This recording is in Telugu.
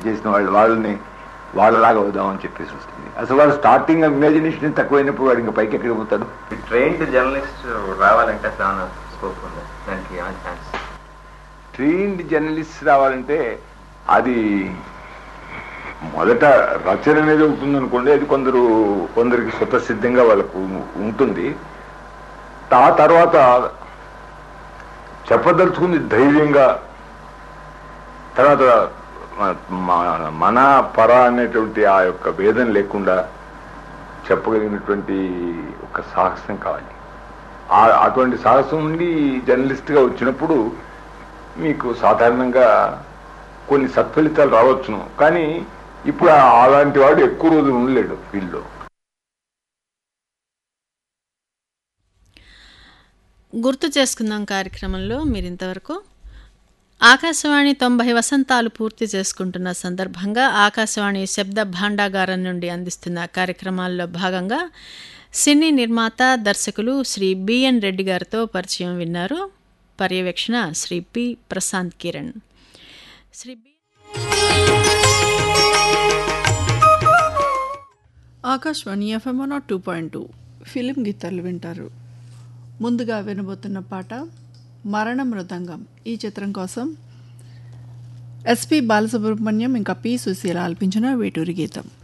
చేసిన వాళ్ళు వాళ్ళని వాళ్ళలాగా అవుదామని చెప్పేసి వస్తుంది అసలు వాళ్ళు స్టార్టింగ్ ఇమాజినేషన్ తక్కువైనప్పుడు వాడు ఇంకా పైకి ఎక్కడ పోతాడు ట్రైన్డ్ జర్నలిస్ట్ రావాలంటే అసలు ఏమైనా స్కోప్ ఉంది దానికి ఏమైనా ఛాన్స్ ట్రైన్డ్ జర్నలిస్ట్ రావాలంటే అది మొదట రచన అనేది ఉంటుంది అనుకోండి అది కొందరు కొందరికి స్వతసిద్ధంగా వాళ్ళకు ఉంటుంది ఆ తర్వాత చెప్పదలుచుకుంది ధైర్యంగా తర్వాత మ- మ- మన పర అనేటువంటి ఆ యొక్క భేదం లేకుండా చెప్పగలిగినటువంటి ఒక సాహసం కావాలి ఆ- అటువంటి సాహసం నుండి జర్నలిస్ట్గా వచ్చినప్పుడు మీకు సాధారణంగా కొన్ని సత్ఫలితాలు రావచ్చును కానీ ఇప్పుడు ఆ- అలాంటి వాడు ఎక్కువ రోజులు ఉండలేడు ఫీల్డ్లో గుర్తు చేసుకుందాం కార్యక్రమంలో మీరు ఇంతవరకు ఆకాశవాణి తొంభై వసంతాలు పూర్తి చేసుకుంటున్న సందర్భంగా ఆకాశవాణి శబ్ద భాండాగారం నుండి అందిస్తున్న కార్యక్రమాల్లో భాగంగా సినీ నిర్మాత దర్శకులు శ్రీ బిఎన్ రెడ్డి గారితో పరిచయం విన్నారు పర్యవేక్షణ Shri P Prashanth Kiran Shri B Akashvani FM one two point two film గీతాలు వింటారు ముందుగా వినబోతున్న పాట మరణ మృదంగం ఈ చిత్రం కోసం ఎస్పి బాలసుబ్రహ్మణ్యం ఇంకా పి సుశీల ఆల్పించిన వేటూరి గీతం